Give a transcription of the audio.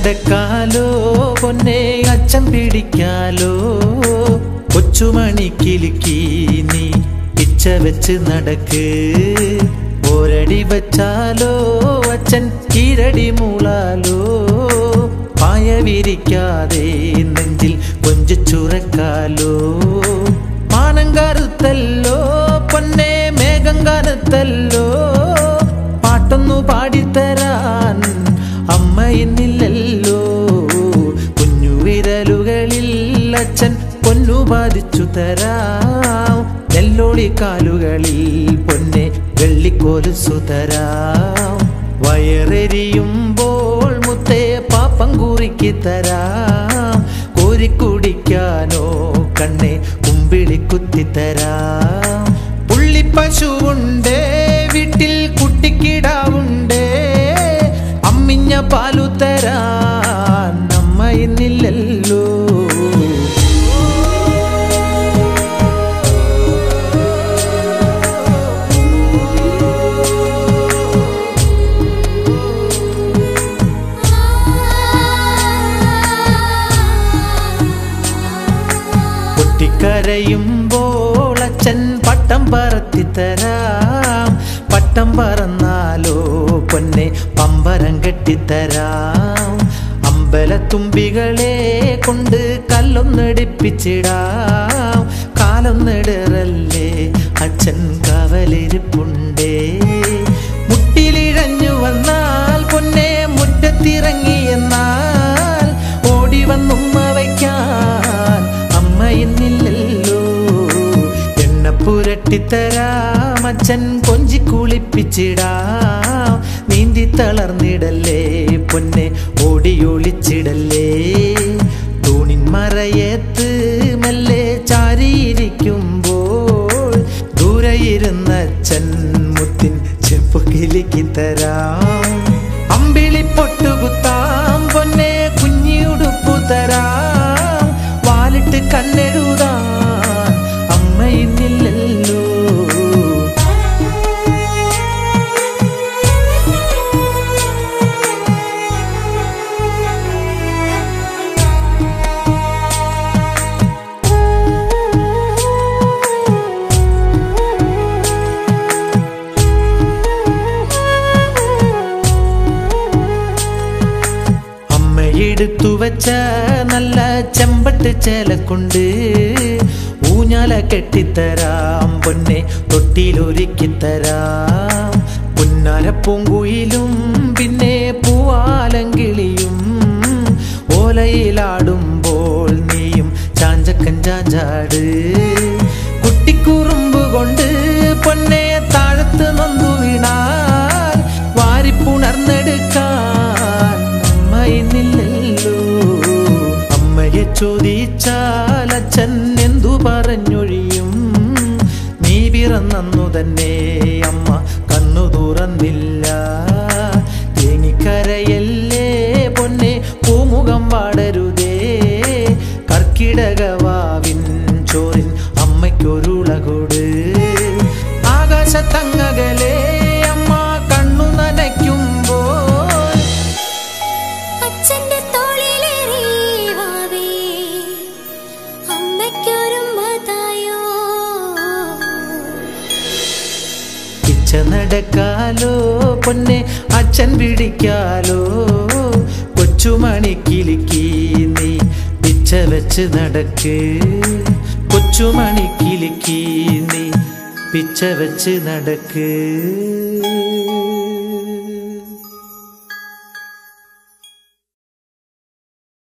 നടക്കാലോ പൊന്നെ അച്ഛൻ പിടിക്കാലോ കൊച്ചുമണി കിലുക്കി നീ പിച്ച വെച്ച് നടക്ക് ഒരടി വച്ചാലോ അച്ഛൻ ഈരടി മൂളാലോ പായ വിരിക്കാതെ നെഞ്ചിൽ കൊഞ്ചുറക്കാലോ മാനം കറുത്തല്ലോ പൊന്നെ മേഘം കറുത്തല്ലോ പാട്ടൊന്നു പാടിത്തരാൻ അമ്മ ഇന്നില്ലല്ലോ കുഞ്ഞു വിരലുകളിൽ അച്ഛൻ പൊന്നു ബാധിച്ചു തരാം നെല്ലോളി കാലുകളിൽ പൊന്നെ വെള്ളിക്കോലുസു തരാം വയറെരിയുമ്പോൾ മുത്തേ പാപ്പം കുറിക്കി തരാം കോരിക്കുടിക്കാനോ കണ്ണെ കുമ്പിളി കുത്തിത്തരാം പുള്ളിപ്പശുവുണ്ടേ വീട്ടിൽ കുട്ടിക്കിടാവുണ്ടേ അമ്മിഞ്ഞ പാലു തരാൻ അമ്മ ഇന്നില്ലല്ലോ പൊട്ടിക്കരയുമ്പോൾ അച്ഛൻ പട്ടം പറത്തിത്തരാം പട്ടം പറന്നാലോ പൊന്നെ പമ്പരം കെട്ടിത്തരാം അമ്പലത്തുമ്പികളെ കൊണ്ട് കല്ലൊന്നെടുപ്പിച്ചിടാം കാലൊന്നിടറല്ലേ അച്ഛൻ കവലിരിപ്പുണ്ടേ മുട്ടിലിഴഞ്ഞു വന്നാൽ പൊന്നെ മുറ്റത്തിറങ്ങി എന്നാൽ ഓടി വന്നുമ്മ വയ്ക്കാൻ അമ്മ ഇന്നില്ലല്ലോ എണ്ണ പുരട്ടിത്തരാം അച്ഛൻ കൊഞ്ചി കുളിപ്പിച്ചിടാം നീന്തി തളർന്നിടല്ലേ പൊന്നെ ഓടി ഒളിച്ചിടല്ലേ തൂണിൻ മറയത്ത് മെല്ലെ ചാരിയിരിക്കുമ്പോൾ ദൂരെ ഇരുന്ന അച്ഛൻ മുത്തിൻ ചെപ്പ് കിലുക്കി തരാം അമ്പിളി പൊട്ടുകുത്താം പൊന്നെ കുഞ്ഞിയുടുപ്പു തരാം വാലിട്ട് കണ്ണെഴുതാൻ അമ്മ ഇന്നില്ലല്ലോ അമ്മയെടുത്തു വച്ച നല്ല ചെമ്പട്ട് ചേലക്കൊണ്ട് ഊഞ്ഞാല കെട്ടിത്തരാം പൊന്നെ തൊട്ടിലൊരുക്കിത്തരാം പുന്നാര പൂങ്കുയിലും പിന്നെ പൂവാലങ്കിളിയും ഓലയിലാടുമ്പോൾ നീയും ചാഞ്ചക്കൻ ചാഞ്ചാട് കുട്ടിക്കുറുമ്പ് കൊണ്ട് പൊന്നെ താഴത്ത് നൊന്തു വീണാൽ വാരിപ്പുണർന്നെടുക്കാൻ അമ്മ ഇന്നില്ലല്ലോ അമ്മയെ ചോദിച്ചാൽ അച്ഛൻ എന്തു പറഞ്ഞൊഴിയും നീ പിറന്നു തന്നെ അമ്മ കണ്ണു തുറന്നില്ല തേങ്ങിക്കരയല്ലേ പൊന്നെ പൂമുഖം വാടരുതേ കർക്കിടകവാവിൻ ചോറിൻ അമ്മയ്ക്കൊരുളകൊട് ആകാശത്തങ്ങകലെ അമ്മ കണ്ണു നനയ്ക്കുമ്പോൾ അച്ഛന്റെ തോളിലേറി വാവേ അമ്മയ്ക്കൊരുമ്മതായോ പിച്ച നടക്കാലോ പൊന്നെ അച്ഛൻ പിടിക്കാലോ കൊച്ചുമണി കിലുക്കി നീ പിച്ച വെച്ച് നടക്ക് കൊച്ചുമണി കിലുക്കി നീ പിച്ച വെച്ച് നടക്ക്